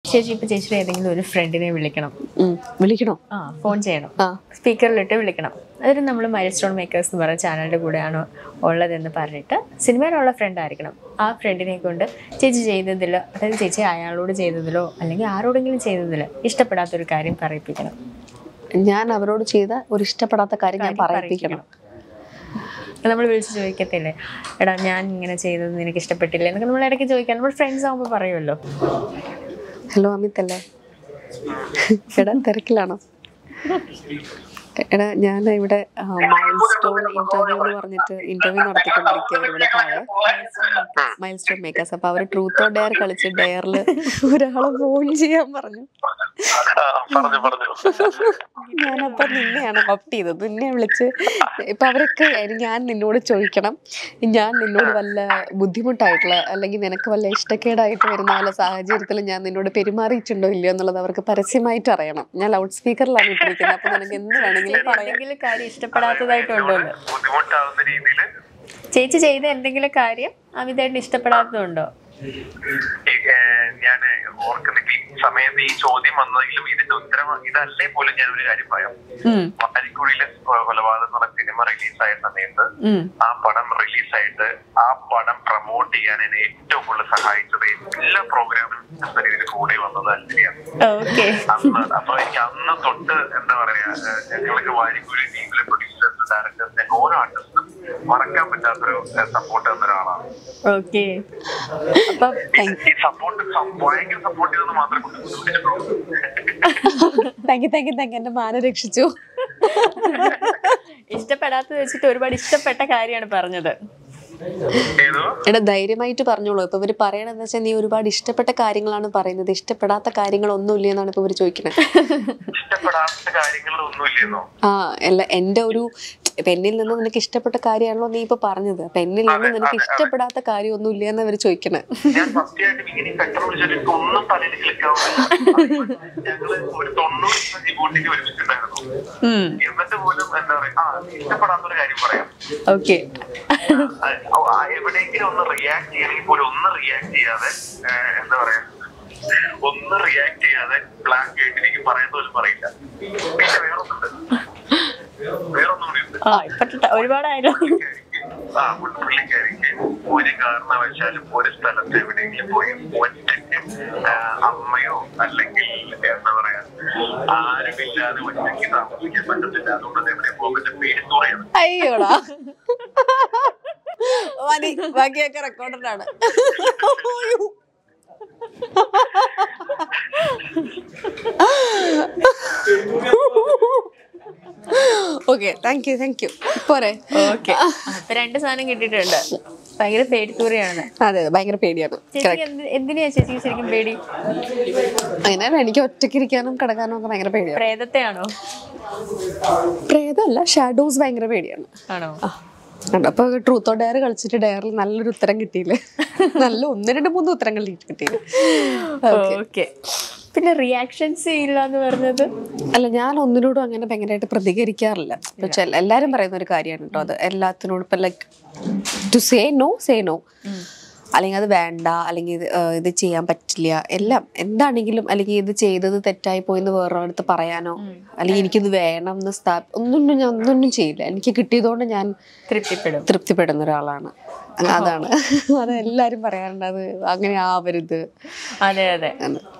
ചേച്ചി ഇപ്പൊ ചേച്ചിയുടെ ഏതെങ്കിലും ഒരു ഫ്രണ്ടിനെ വിളിക്കണം ഉം. വിളിക്കണോ ആ ഫോൺ ചെയ്യണം ആ സ്പീക്കറിലിട്ട് വിളിക്കണം അതൊരു നമ്മൾ മൈൽ സ്റ്റോൺ മേക്കേഴ്സ് എന്ന് പറയുന്ന ചാനലിൻ്റെ കൂടെയാണോ ഉള്ളതെന്ന് പറഞ്ഞിട്ട് സിനിമയിലുള്ള ഫ്രണ്ട് ആയിരിക്കണം ആ ഫ്രണ്ടിനെ കൊണ്ട് ചേച്ചി ചെയ്തതിലോ അതായത് ചേച്ചി അയാളോട് ചെയ്തതിലോ അല്ലെങ്കിൽ ആരോടെങ്കിലും ചെയ്തതിലോ ഇഷ്ടപ്പെടാത്തൊരു കാര്യം പറയിപ്പിക്കണം ഞാൻ അവരോട് ചെയ്ത ഒരു ഇഷ്ടപ്പെടാത്ത കാര്യം ഞാൻ പറയിപ്പിക്കണം നമ്മൾ വിളിച്ച് ചോദിക്കത്തില്ലേ എടാ ഞാൻ ഇങ്ങനെ ചെയ്തത് നിനക്ക് ഇഷ്ടപ്പെട്ടില്ല എന്നൊക്കെ നമ്മൾ ഇടയ്ക്ക് ചോദിക്കാൻ നമ്മൾ ഫ്രണ്ട്സ് ആകുമ്പോൾ പറയുമല്ലോ ഹലോ അമിത് അല്ലേ എടാ തിരക്കിലാണോ എടാ ഞാൻ ഇവിടെ മൈൽ സ്റ്റോൺ ഇന്റർവ്യൂ എന്ന് പറഞ്ഞിട്ട് ഇന്റർവ്യൂ നടത്തിക്കൊണ്ടിരിക്കുകയാണ് ഇവിടെ താഴെ മൈൽ സ്റ്റോൺ മേക്കേഴ്സ് അപ്പൊ അവര് ട്രൂത്ത് ഓർ ഡെയർ കളിച്ച് ഡെയറിൽ ഒരാളെ ഫോൺ ചെയ്യാൻ പറഞ്ഞു പറഞ്ഞു പറഞ്ഞു ഞാനപ്പൊ നിന്നെയാണ് ഓപ്റ്റ് ചെയ്തത് നിന്നെ വിളിച്ച് ഇപ്പൊ അവരൊക്കെ "എനി- ഞാൻ നിന്നോട് ചോദിക്കണം ഞാൻ നിന്നോട് വല്ല ബുദ്ധിമുട്ടായിട്ടുള്ള അല്ലെങ്കിൽ നിനക്ക് വല്ല ഇഷ്ടക്കേടായിട്ട് വരുന്ന വല്ല സാഹചര്യത്തിൽ ഞാൻ നിന്നോട് പെരുമാറിയിട്ടുണ്ടോ ഇല്ലയോ എന്നുള്ളത് അവർക്ക് പരസ്യമായിട്ട് അറിയണം ഞാൻ ലൗഡ് സ്പീക്കറിലാണ് ഇട്ടിരിക്കുന്നത് അപ്പൊ നിനക്ക് എന്ത് വേണമെങ്കിലും പറയാം എന്തെങ്കിലും കാര്യം ഇഷ്ടപ്പെടാത്തതായിട്ടുണ്ടോ എന്ന് ബുദ്ധിമുട്ടാവുന്ന രീതിയിൽ ചേച്ചി ചെയ്ത എന്തെങ്കിലും കാര്യം അമിതായിട്ട് ഇഷ്ടപ്പെടാത്തതുണ്ടോ ഞാൻ ഓർക്കുന്നെങ്കിൽ ഈ സമയത്ത് ഈ ചോദ്യം വന്നതെങ്കിലും ഇതിന്റെ ഉത്തരം ഇതല്ലേ പോലും ഞാൻ ഒരു കാര്യം പറയാം ഉം, വാരിക്കുഴിയിലെ കൊലപാതകം എന്ന് പറഞ്ഞ സിനിമ റിലീസായ സമയത്ത് ഉം. ആ പടം റിലീസായിട്ട് ആ പടം പ്രൊമോട്ട് ചെയ്യാൻ എന്നെ ഏറ്റവും കൂടുതൽ സഹായിച്ചത് എല്ലാ പ്രോഗ്രാമിലും എന്ന രീതിയിൽ കൂടെ വന്നത് അഞ്ജലിയാണ് ഓക്കെ അന്ന് അപ്പൊ എനിക്ക് അന്ന് തൊട്ട് എന്താ പറയാ ഏഹ് ഞങ്ങൾക്ക് വാരിക്കുഴി ടീമിലെ പ്രൊഡ്യൂസേഴ്സ് ഡയറക്ടേഴ്സ് ഓരോ ആർട്ടിസ്റ്റും മറക്കാൻ പറ്റാത്തൊരു സപ്പോർട്ട് തന്ന ഒരാളാണ് ഓക്കെ അപ്പൊ ഈ സപ്പോർട്ട് ഭയങ്കര സപ്പോർട്ട് ചെയ്തെന്ന് മാത്രമേ ബുദ്ധിമുട്ടിച്ചിട്ടുള്ളൂ thank you thank you thank you എന്റെ മാന രക്ഷിച്ചു ഇഷ്ടപ്പെടാത്തത് വെച്ചിട്ട് ഒരുപാട് ഇഷ്ടപ്പെട്ട കാര്യമാണ് പറഞ്ഞത് ഏതോ എടാ ധൈര്യമായിട്ട് പറഞ്ഞോളൂ ഇപ്പൊ ഇവര് പറയണെന്ന് വെച്ചാൽ നീ ഒരുപാട് ഇഷ്ടപ്പെട്ട കാര്യങ്ങളാണ് പറയുന്നത് ഇഷ്ടപ്പെടാത്ത കാര്യങ്ങളൊന്നും ഇല്ല എന്നാണ് ഇപ്പൊ ഇവര് ചോദിക്കുന്നത് ഇഷ്ടപ്പെടാത്ത കാര്യങ്ങളൊന്നും ഇല്ലെന്നോ ആ അല്ല എന്റെ ഒരു ഇപ്പൊ എന്നിൽ നിന്ന് നിനക്ക് ഇഷ്ടപ്പെട്ട കാര്യമാണല്ലോ നീ ഇപ്പൊ പറഞ്ഞത് അപ്പൊ എന്നിൽ നിന്ന് നിനക്ക് ഇഷ്ടപ്പെടാത്ത കാര്യമൊന്നും ഇല്ല എന്ന് അവര് ചോദിക്കണേ ഞാൻ സത്യമായിട്ടും ഇങ്ങനെ പെട്ടെന്ന് വിളിച്ചിട്ട് എനിക്ക് ഒന്നും തലയിൽ ക്ലിക്ക് ആവുന്നില്ല ഞങ്ങള് ഒരു തൊണ്ണൂറ് ദിവസം ജിബൂട്ടിക്ക് ഒരുമിച്ചിട്ടുണ്ടായിരുന്നു ഉം എന്നിട്ട് പോലും എന്താ പറയാ ആ ഇഷ്ടപ്പെടാത്തൊരു കാര്യം പറയാം ഓക്കെ ആ, ആ, എവിടെയെങ്കിലും ഒന്ന് റിയാക്ട് ചെയ്യണമെങ്കിൽ പോലും ഒന്ന് റിയാക്ട് ചെയ്യാതെ ഏ, എന്താ പറയാ ഒന്ന് റിയാക്ട് ചെയ്യാതെ ബ്ലാങ്ക് ആയിട്ട് എനിക്ക് പറയാൻ പോലും പറയില്ല പിന്നെ വേറൊന്നുണ്ട് വേറൊന്നും കൂടി ഉണ്ട് ആ ഇപ്പൊ ഒരുപാടായാലോ ആ പുള്ളിക്കാരിക്ക് ഒരു കാരണവശാലും ഒരു സ്ഥലത്ത് എവിടെയെങ്കിലും പോയി ഒറ്റയ്ക്ക് ആ, അമ്മയോ അല്ലെങ്കിൽ എന്താ പറയാ ആരുമില്ലാതെ ഒറ്റയ്ക്ക് താമസിക്കാൻ പറ്റത്തില്ല അതുകൊണ്ട് എവിടെ പോകുമ്പോൾ പേടിത്തുറയാണ് അയ്യോടാ മതി ബാക്കിയൊക്കെ റെക്കോർഡഡാണ് okay thank you thank you പോരെ ഓക്കെ അപ്പൊ രണ്ട് സാധനം കിട്ടിയിട്ടുണ്ട് ഭയങ്കര പേടിത്തൂറിയാണ് അതെ അതെ ഭയങ്കര പേടിയാണ് ചേച്ചിക്ക് എന്ത് എന്തിനാ ചേച്ചിക്ക് ശരിക്കും പേടി അങ്ങനെ എനിക്ക് ഒറ്റയ്ക്ക് ഇരിക്കാനും കിടക്കാനും ഒക്കെ ഭയങ്കര പേടിയാണ് പ്രേതത്തെയാണോ പ്രേതമല്ല ഷാഡോസ് ഭയങ്കര പേടിയാണ് ആണോ ആ ഉണ്ട്. അപ്പൊ ട്രൂത്ത് ഓർ ഡയർ കളിച്ചിട്ട് ഡയറിൽ നല്ലൊരു ഉത്തരം കിട്ടിയില്ലേ നല്ല ഒന്ന് രണ്ട് മൂന്ന് ഉത്തരങ്ങൾ കിട്ടിയില്ലേ Okay. ഓക്കെ പിന്നെ റിയാക്ഷൻസ് ഇല്ല എന്ന് പറഞ്ഞത് അല്ല ഞാൻ ഒന്നിനോടും അങ്ങനെ ഭയങ്കരമായിട്ട് പ്രതികരിക്കാറില്ല ഇപ്പൊ ചില എല്ലാരും പറയുന്ന ഒരു കാര്യമാണ് കേട്ടോ അത് എല്ലാത്തിനോടും ഇപ്പൊ like to say no say no അല്ലെങ്കിൽ അത് വേണ്ട അല്ലെങ്കിൽ ഇത് ആ, ഇത് ചെയ്യാൻ പറ്റില്ല എല്ലാം എന്താണെങ്കിലും അല്ലെങ്കിൽ ഇത് ചെയ്തത് തെറ്റായി പോയെന്ന് വേറൊരിടത്ത് പറയാനോ അല്ലെങ്കിൽ എനിക്കിത് വേണം എന്ന് സ്ഥാ ഒന്നും ഞാൻ ഒന്നും ചെയ്യില്ല എനിക്ക് കിട്ടിയതുകൊണ്ട് ഞാൻ തൃപ്തിപ്പെടും തൃപ്തിപ്പെടുന്ന ഒരാളാണ് അതാണ് അത് എല്ലാരും പറയാറുണ്ട് അത് അങ്ങനെ ആവരുത് അതെ അതെ എന്ന്